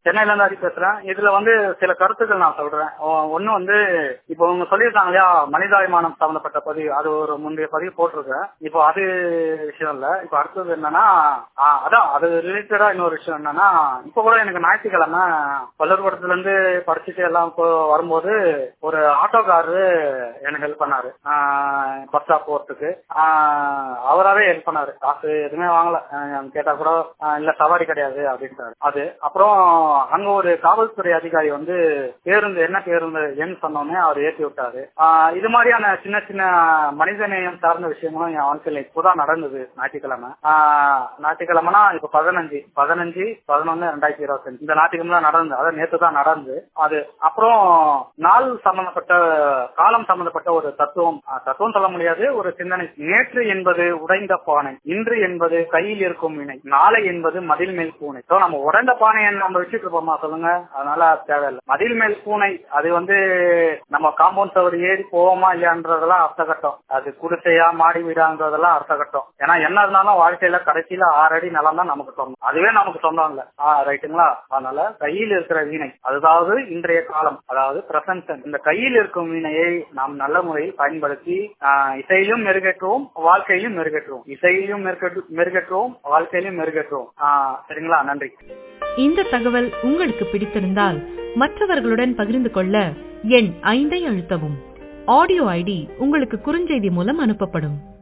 சென்னையில இருந்து ஹரி பேசுறேன் இதுல வந்து சில கருத்துக்கள் நான் சொல்றேன் ஒ- ஒண்ணு வந்து இப்போ அவங்க சொல்லியிருக்காங்க இல்லையா மனிதாபிமானம் சம்பந்தப்பட்ட பதிவு அது ஒரு முந்தைய பதிவு போட்டிருக்கேன் இப்போ அது விஷயம் இல்ல இப்போ அடுத்தது என்னன்னா ஆ, அதான் அது ரிலேட்டடா இன்னொரு விஷயம் என்னன்னா இப்போ கூட எனக்கு ஞாயிற்றுக்கிழமை பள்ளிக்கூடத்துல இருந்து படிச்சுட்டு எல்லாம் இப்போ வரும்போது ஒரு ஆட்டோக்காரரு எனக்கு ஹெல்ப் பண்ணாரு பஸ் ஸ்டாப் போறதுக்கு ஆஹ் அவராவே ஹெல்ப் பண்ணாரு காசு எதுவுமே வாங்கல ஆஹ் கேட்டா கூட ஆஹ் இல்ல சவாரி கிடையாது அப்படின்ட்டாரு அது அப்புறம் அங்க ஒரு காவல்துறை அதிகாரி வந்து பேருந்து என்ன பேருந்து எண் சொன்னோன்னே அவர் ஏற்றி விட்டாரு ஆஹ் இது மாதிரியான சின்ன சின்ன மனிதநேயம் சார்ந்த விஷயங்களும் என் வாழ்க்கையில இப்போதான் நடந்தது ஞாயிற்றுக்கிழமை ஆஹ் ஞாயிற்றுக்கிழமைனா இப்ப பதினஞ்சு பதினஞ்சு பதினொன்னு ரெண்டாயிரத்தி இருபத்தஞ்சு இந்த ஞாயிற்றுக்கிழமை தான் நடந்தது அதான் நேற்று தான் நடந்து அது அப்புறம் நாள் சம்பந்தப்பட்ட காலம் சம்பந்தப்பட்ட ஒரு தத்துவம் ஆஹ் தத்துவம் சொல்ல முடியாது ஒரு சிந்தனை நேற்று என்பது உடைந்த பானை இன்று என்பது கையில் இருக்கும் வினை நாளை என்பது மதில் மேல் பூனை So, நம்ம உடைந்த பானையை நம்ம வச்சுட்டு இருப்போமா சொல்லுங்க அதனால அது தேவையில்லை மதில் மேல் பூனை அது வந்து நம்ம காம்பவுண்ட் சவர் ஏறி போவோமா இல்லையான்றதெல்லாம் அர்த்த கட்டம் அது குடிசையா மாடி வீடான்றதெல்லாம் அர்த்த கட்டம் ஏன்னா என்ன இருந்தாலும் வாழ்க்கையில கடைசியில ஆறு அடி நிலம் தான் நமக்கு சொந்தம் அதுவே நமக்கு சொந்தம் இல்ல ஆஹ் ரைட்டுங்களா அதனால கையில் இருக்கிற வீணை அதாவது இன்றைய காலம் அதாவது பிரசன்ட் இந்த கையில் இருக்கும் வீணையை நாம் நல்ல முறையில் பயன்படுத்தி ஆஹ் இசையிலும் மெருகேற்றுவோம் வாழ்க்கையிலும் மெருகேற்றுவோம் இசையிலும் மெருகேற்று- மெருகேற்றுவோம் வாழ்க்கையிலும் மெருகேற்றுவோம் ஆஹ் சரிங்களா நன்றி இந்த தகவல் உங்களுக்கு பிடித்திருந்தால் மற்றவர்களுடன் பகிர்ந்து கொள்ள எண் ஐந்தை அழுத்தவும் ஆடியோ ஐடி உங்களுக்கு குறுஞ்செய்தி மூலம் அனுப்பப்படும்